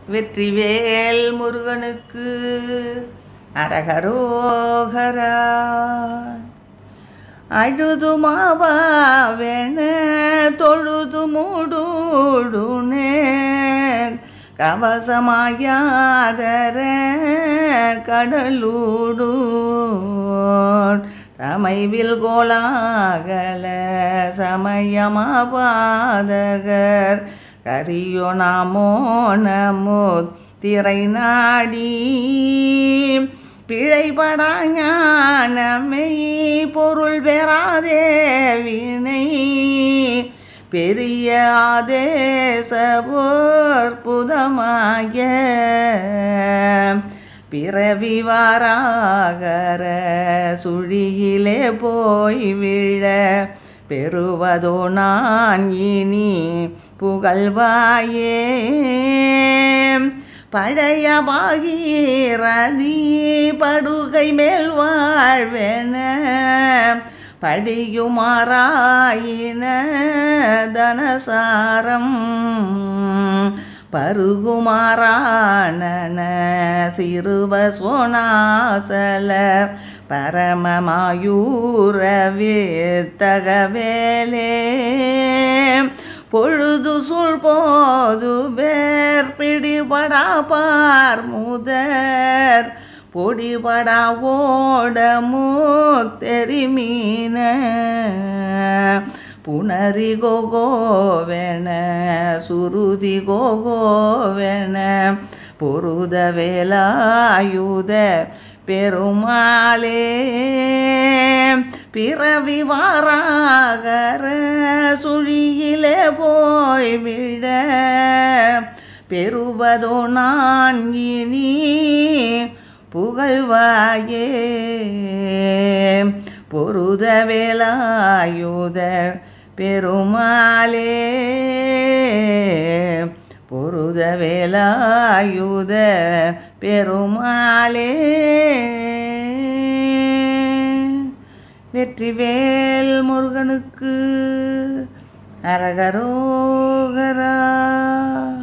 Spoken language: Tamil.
வெற்றிவேல் முருகனுக்கு அரகரோகரா அழுதுமாவாவென தொழுது மூடுனே கவசமாயாதர கடலூடு ரமைவில் கோலாகல சமயமாபாதகர் கரியோ நாமோ நமோ திரை நாடி பிழைபடா ஞானமை பொருள் பெறாதே வினை பெரிய ஆதேசபோற்புதமாய பிறவி வாராகர சுழியிலே போய் விழ பெறுவதோ நான் இனி புகழ்வாயே பழைய பாகீரதி படுகை மேல் வாழ்வென படியுமாறாயின தனசாரம் பருகுமாறான சிறுவ சோனாசல பரமமாயூரவித்தகவேலே பொழுது சுள் போது பேர் பிடிபடா பார் முதர் பொடிபடா ஓடமு தெரிமீன புனரி கோகோவென சுருதி கோகோவென பொருத வேலாயுத பெருமாளே பிறவி வாராகர சுழியிலே போய் விட பெறுவதோ நான் இனி புகழ்வாயே பொருத வேலாயுத பெருமாளே பொருத வேலாயுத பெருமாளே வெற்றிவேல் முருகனுக்கு அரகரோகரா